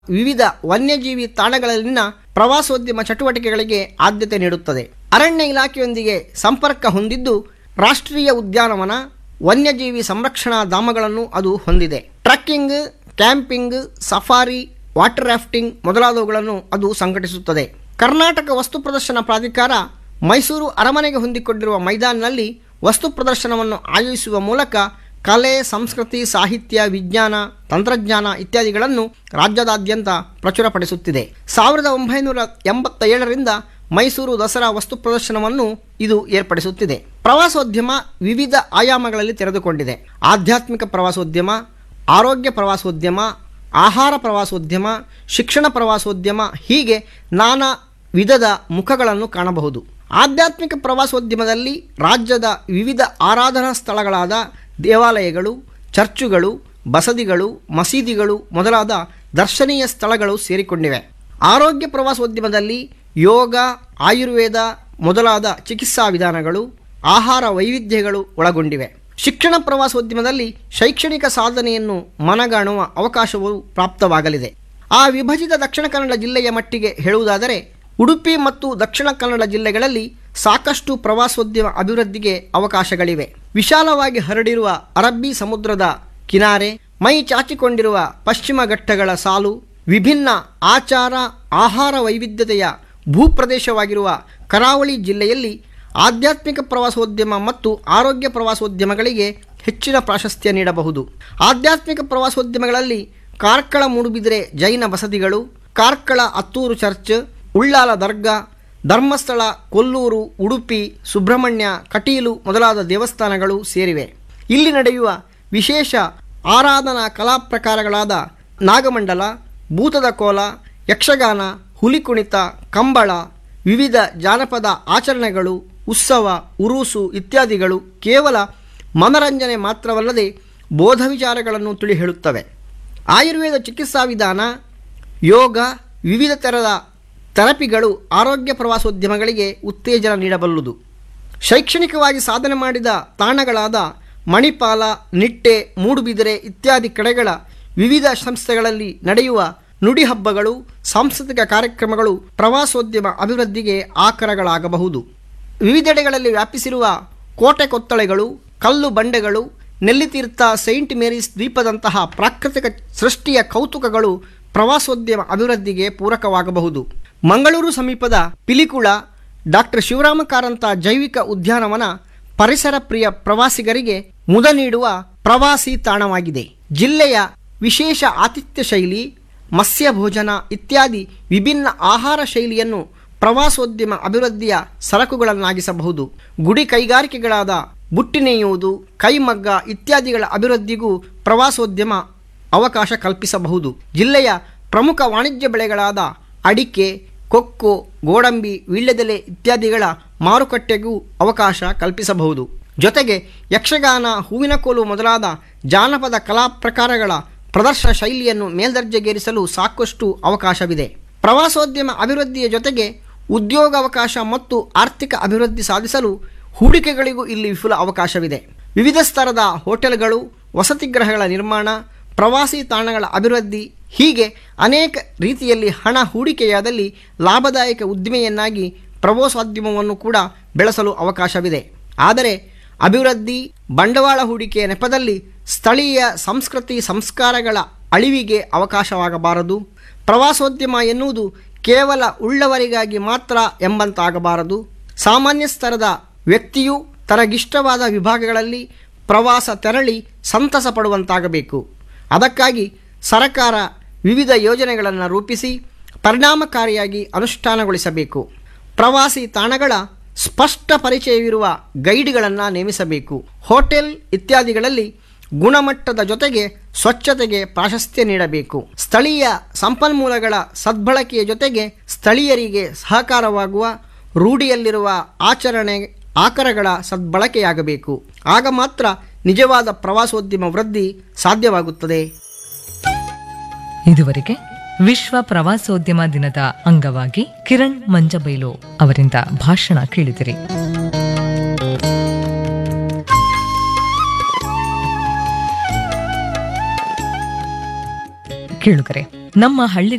ವಿವಿಧ ವನ್ಯಜೀವಿ ತಾಣಗಳಲ್ಲಿನ ಪ್ರವಾಸೋದ್ಯಮ ಚಟುವಟಿಕೆಗಳಿಗೆ ಆದ್ಯತೆ ನೀಡುತ್ತದೆ ಅರಣ್ಯ ಇಲಾಖೆಯೊಂದಿಗೆ ಸಂಪರ್ಕ ಹೊಂದಿದ್ದು ರಾಷ್ಟ್ರೀಯ ಉದ್ಯಾನವನ ವನ್ಯಜೀವಿ ಸಂರಕ್ಷಣಾ ಧಾಮಗಳನ್ನು ಅದು ಹೊಂದಿದೆ trekking camping safari water rafting ಮೊದಲಾದವುಗಳನ್ನು ಅದು ಸಂಘಟಿಸುತ್ತದೆ ಕರ್ನಾಟಕ ವಸ್ತು ಪ್ರದರ್ಶನ ಪ್ರಾಧಿಕಾರ ಮೈಸೂರು ಅರಮನೆಗೆ ಹೊಂದಿಕೊಂಡಿರುವ ಮೈದಾನಿನಲ್ಲಿ ವಸ್ತು ಪ್ರದರ್ಶನವನ್ನು ಆಯೋಜಿಸುವ ಮೂಲಕ ಕಲೆ ಸಂಸ್ಕೃತಿ ಸಾಹಿತ್ಯ ವಿಜ್ಞಾನ ತಂತ್ರಜ್ಞಾನ ಇತ್ಯಾದಿಗಳನ್ನು ರಾಜ್ಯದಾದ್ಯಂತ ಪ್ರಚುರಪಡಿಸುತ್ತಿದೆ ಸಾವಿರದ ಒಂಬೈನೂರ ಎಂಬತ್ತ ಏಳರಿಂದ ಮೈಸೂರು ದಸರಾ ವಸ್ತು ಪ್ರದರ್ಶನವನ್ನು ಇದು ಏರ್ಪಡಿಸುತ್ತಿದೆ ಪ್ರವಾಸೋದ್ಯಮ ವಿವಿಧ ಆಯಾಮಗಳಲ್ಲಿ ತೆರೆದುಕೊಂಡಿದೆ ಆಧ್ಯಾತ್ಮಿಕ ಪ್ರವಾಸೋದ್ಯಮ ಆರೋಗ್ಯ ಪ್ರವಾಸೋದ್ಯಮ ಆಹಾರ ಪ್ರವಾಸೋದ್ಯಮ ಶಿಕ್ಷಣ ಪ್ರವಾಸೋದ್ಯಮ ಹೀಗೆ ನಾನಾ ವಿಧದ ಮುಖಗಳನ್ನು ಕಾಣಬಹುದು ಆಧ್ಯಾತ್ಮಿಕ ಪ್ರವಾಸೋದ್ಯಮದಲ್ಲಿ ರಾಜ್ಯದ ವಿವಿಧ ಆರಾಧನಾ ಸ್ಥಳಗಳಾದ ದೇವಾಲಯಗಳು ಚರ್ಚುಗಳು ಬಸದಿಗಳು ಮಸೀದಿಗಳು ಮೊದಲಾದ ದರ್ಶನೀಯ ಸ್ಥಳಗಳು ಸೇರಿಕೊಂಡಿವೆ ಆರೋಗ್ಯ ಪ್ರವಾಸೋದ್ಯಮದಲ್ಲಿ ಯೋಗ ಆಯುರ್ವೇದ ಮೊದಲಾದ ಚಿಕಿತ್ಸಾ ವಿಧಾನಗಳು ಆಹಾರ ವೈವಿಧ್ಯಗಳು ಒಳಗೊಂಡಿವೆ ಶಿಕ್ಷಣ ಪ್ರವಾಸೋದ್ಯಮದಲ್ಲಿ ಶೈಕ್ಷಣಿಕ ಸಾಧನೆಯನ್ನು ಮನಗಾಣುವ ಅವಕಾಶವು ಪ್ರಾಪ್ತವಾಗಲಿದೆ ಆ ವಿಭಜಿತ ದಕ್ಷಿಣ ಕನ್ನಡ ಜಿಲ್ಲೆಯ ಮಟ್ಟಿಗೆ ಹೇಳುವುದಾದರೆ ಉಡುಪಿ ಮತ್ತು ದಕ್ಷಿಣ ಕನ್ನಡ ಜಿಲ್ಲೆಗಳಲ್ಲಿ ಸಾಕಷ್ಟು ಪ್ರವಾಸೋದ್ಯಮ ಅಭಿವೃದ್ಧಿಗೆ ಅವಕಾಶಗಳಿವೆ ವಿಶಾಲವಾಗಿ ಹರಡಿರುವ ಅರಬ್ಬಿ ಸಮುದ್ರದ ಕಿನಾರೆ ಮೈ ಚಾಚಿಕೊಂಡಿರುವ ಪಶ್ಚಿಮ ಘಟ್ಟಗಳ ಸಾಲು ವಿಭಿನ್ನ ಆಚಾರ ಆಹಾರ ವೈವಿಧ್ಯತೆಯ ಭೂಪ್ರದೇಶವಾಗಿರುವ ಕರಾವಳಿ ಜಿಲ್ಲೆಯಲ್ಲಿ ಆಧ್ಯಾತ್ಮಿಕ ಪ್ರವಾಸೋದ್ಯಮ ಮತ್ತು ಆರೋಗ್ಯ ಪ್ರವಾಸೋದ್ಯಮಗಳಿಗೆ ಹೆಚ್ಚಿನ ಪ್ರಾಶಸ್ತ್ಯ ನೀಡಬಹುದು ಆಧ್ಯಾತ್ಮಿಕ ಪ್ರವಾಸೋದ್ಯಮಗಳಲ್ಲಿ ಕಾರ್ಕಳ ಮೂಡುಬಿದಿರೆ ಜೈನ ಬಸದಿಗಳು ಕಾರ್ಕಳ ಅತ್ತೂರು ಚರ್ಚ್ ಉಳ್ಳಾಲ ದರ್ಗಾ ಧರ್ಮಸ್ಥಳ ಕೊಲ್ಲೂರು ಉಡುಪಿ ಸುಬ್ರಹ್ಮಣ್ಯ ಕಟೀಲು ಮೊದಲಾದ ದೇವಸ್ಥಾನಗಳು ಸೇರಿವೆ ಇಲ್ಲಿ ನಡೆಯುವ ವಿಶೇಷ ಆರಾಧನಾ ಕಲಾ ಪ್ರಕಾರಗಳಾದ ನಾಗಮಂಡಲ ಭೂತದ ಕೋಲ ಯಕ್ಷಗಾನ ಹುಲಿಕುಣಿತ ಕಂಬಳ ವಿವಿಧ ಜಾನಪದ ಆಚರಣೆಗಳು ಉತ್ಸವ ಉರುಸು ಇತ್ಯಾದಿಗಳು ಕೇವಲ ಮನರಂಜನೆ ಮಾತ್ರವಲ್ಲದೆ ಬೋಧ ವಿಚಾರಗಳನ್ನು ತಿಳಿ ಹೇಳುತ್ತವೆ ಆಯುರ್ವೇದ ಚಿಕಿತ್ಸಾ ವಿಧಾನ ಯೋಗ ವಿವಿಧ ಥರದ ಥೆರಪಿಗಳು ಆರೋಗ್ಯ ಪ್ರವಾಸೋದ್ಯಮಗಳಿಗೆ ಉತ್ತೇಜನ ನೀಡಬಲ್ಲುದು ಶೈಕ್ಷಣಿಕವಾಗಿ ಸಾಧನೆ ಮಾಡಿದ ತಾಣಗಳಾದ ಮಣಿಪಾಲ ನಿಟ್ಟೆ ಮೂಡುಬಿದಿರೆ ಇತ್ಯಾದಿ ಕಡೆಗಳ ವಿವಿಧ ಸಂಸ್ಥೆಗಳಲ್ಲಿ ನಡೆಯುವ ನುಡಿ ಹಬ್ಬಗಳು ಸಾಂಸ್ಕೃತಿಕ ಕಾರ್ಯಕ್ರಮಗಳು ಪ್ರವಾಸೋದ್ಯಮ ಅಭಿವೃದ್ಧಿಗೆ ಆಕರಗಳಾಗಬಹುದು ವಿವಿಧೆಡೆಗಳಲ್ಲಿ ವ್ಯಾಪಿಸಿರುವ ಕೋಟೆ ಕೊತ್ತಳೆಗಳು ಕಲ್ಲು ಬಂಡೆಗಳು ನೆಲ್ಲಿತೀರ್ಥ ಸೈಂಟ್ ಮೇರೀಸ್ ದ್ವೀಪದಂತಹ ಪ್ರಾಕೃತಿಕ ಸೃಷ್ಟಿಯ ಕೌತುಕಗಳು ಪ್ರವಾಸೋದ್ಯಮ ಅಭಿವೃದ್ಧಿಗೆ ಪೂರಕವಾಗಬಹುದು ಮಂಗಳೂರು ಸಮೀಪದ ಪಿಲಿಕುಳ ಡಾಕ್ಟರ್ ಶಿವರಾಮ ಕಾರಂತ ಜೈವಿಕ ಉದ್ಯಾನವನ ಪರಿಸರ ಪ್ರಿಯ ಪ್ರವಾಸಿಗರಿಗೆ ಮುದ ನೀಡುವ ಪ್ರವಾಸಿ ತಾಣವಾಗಿದೆ ಜಿಲ್ಲೆಯ ವಿಶೇಷ ಆತಿಥ್ಯ ಶೈಲಿ ಮತ್ಸ್ಯ ಭೋಜನ ಇತ್ಯಾದಿ ವಿಭಿನ್ನ ಆಹಾರ ಶೈಲಿಯನ್ನು ಪ್ರವಾಸೋದ್ಯಮ ಅಭಿವೃದ್ಧಿಯ ಸರಕುಗಳನ್ನಾಗಿಸಬಹುದು ಗುಡಿ ಕೈಗಾರಿಕೆಗಳಾದ ಬುಟ್ಟಿ ನೇಯುವುದು ಕೈಮಗ್ಗ ಇತ್ಯಾದಿಗಳ ಅಭಿವೃದ್ಧಿಗೂ ಪ್ರವಾಸೋದ್ಯಮ ಅವಕಾಶ ಕಲ್ಪಿಸಬಹುದು ಜಿಲ್ಲೆಯ ಪ್ರಮುಖ ವಾಣಿಜ್ಯ ಬೆಳೆಗಳಾದ ಅಡಿಕೆ ಕೊಕ್ಕೋ ಗೋಡಂಬಿ ವೀಳ್ಯದೆಲೆ ಇತ್ಯಾದಿಗಳ ಮಾರುಕಟ್ಟೆಗೂ ಅವಕಾಶ ಕಲ್ಪಿಸಬಹುದು ಜೊತೆಗೆ ಯಕ್ಷಗಾನ ಹೂವಿನ ಕೋಲು ಮೊದಲಾದ ಜಾನಪದ ಕಲಾ ಪ್ರಕಾರಗಳ ಪ್ರದರ್ಶನ ಶೈಲಿಯನ್ನು ಮೇಲ್ದರ್ಜೆಗೇರಿಸಲು ಸಾಕಷ್ಟು ಅವಕಾಶವಿದೆ ಪ್ರವಾಸೋದ್ಯಮ ಅಭಿವೃದ್ಧಿಯ ಜೊತೆಗೆ ಉದ್ಯೋಗಾವಕಾಶ ಮತ್ತು ಆರ್ಥಿಕ ಅಭಿವೃದ್ಧಿ ಸಾಧಿಸಲು ಹೂಡಿಕೆಗಳಿಗೂ ಇಲ್ಲಿ ವಿಪುಲ ಅವಕಾಶವಿದೆ ವಿವಿಧ ಸ್ತರದ ಹೋಟೆಲ್ಗಳು ವಸತಿಗೃಹಗಳ ನಿರ್ಮಾಣ ಪ್ರವಾಸಿ ತಾಣಗಳ ಅಭಿವೃದ್ಧಿ ಹೀಗೆ ಅನೇಕ ರೀತಿಯಲ್ಲಿ ಹಣ ಹೂಡಿಕೆಯಾದಲ್ಲಿ ಲಾಭದಾಯಕ ಉದ್ದಿಮೆಯನ್ನಾಗಿ ಪ್ರವಾಸೋದ್ಯಮವನ್ನು ಕೂಡ ಬೆಳೆಸಲು ಅವಕಾಶವಿದೆ ಆದರೆ ಅಭಿವೃದ್ಧಿ ಬಂಡವಾಳ ಹೂಡಿಕೆಯ ನೆಪದಲ್ಲಿ ಸ್ಥಳೀಯ ಸಂಸ್ಕೃತಿ ಸಂಸ್ಕಾರಗಳ ಅಳಿವಿಗೆ ಅವಕಾಶವಾಗಬಾರದು ಪ್ರವಾಸೋದ್ಯಮ ಎನ್ನುವುದು ಕೇವಲ ಉಳ್ಳವರಿಗಾಗಿ ಮಾತ್ರ ಎಂಬಂತಾಗಬಾರದು ಸಾಮಾನ್ಯ ಸ್ತರದ ವ್ಯಕ್ತಿಯು ತನಗಿಷ್ಟವಾದ ವಿಭಾಗಗಳಲ್ಲಿ ಪ್ರವಾಸ ತೆರಳಿ ಸಂತಸ ಪಡುವಂತಾಗಬೇಕು ಅದಕ್ಕಾಗಿ ಸರಕಾರ ವಿವಿಧ ಯೋಜನೆಗಳನ್ನು ರೂಪಿಸಿ ಪರಿಣಾಮಕಾರಿಯಾಗಿ ಅನುಷ್ಠಾನಗೊಳಿಸಬೇಕು ಪ್ರವಾಸಿ ತಾಣಗಳ ಸ್ಪಷ್ಟ ಪರಿಚಯವಿರುವ ಗೈಡ್ಗಳನ್ನು ನೇಮಿಸಬೇಕು ಹೋಟೆಲ್ ಇತ್ಯಾದಿಗಳಲ್ಲಿ ಗುಣಮಟ್ಟದ ಜೊತೆಗೆ ಸ್ವಚ್ಛತೆಗೆ ಪ್ರಾಶಸ್ತ್ಯ ನೀಡಬೇಕು ಸ್ಥಳೀಯ ಸಂಪನ್ಮೂಲಗಳ ಸದ್ಬಳಕೆಯ ಜೊತೆಗೆ ಸ್ಥಳೀಯರಿಗೆ ಸಹಕಾರವಾಗುವ ರೂಢಿಯಲ್ಲಿರುವ ಆಚರಣೆ ಆಕರಗಳ ಸದ್ಬಳಕೆಯಾಗಬೇಕು ಆಗ ಮಾತ್ರ ನಿಜವಾದ ಪ್ರವಾಸೋದ್ಯಮ ವೃದ್ಧಿ ಸಾಧ್ಯವಾಗುತ್ತದೆ ಇದುವರೆಗೆ ವಿಶ್ವ ಪ್ರವಾಸೋದ್ಯಮ ದಿನದ ಅಂಗವಾಗಿ ಕಿರಣ್ ಮಂಜಬೈಲು ಅವರಿಂದ ಭಾಷಣ ಕೇಳಿದಿರಿ ಕೇಳುಗರೆ ನಮ್ಮ ಹಳ್ಳಿ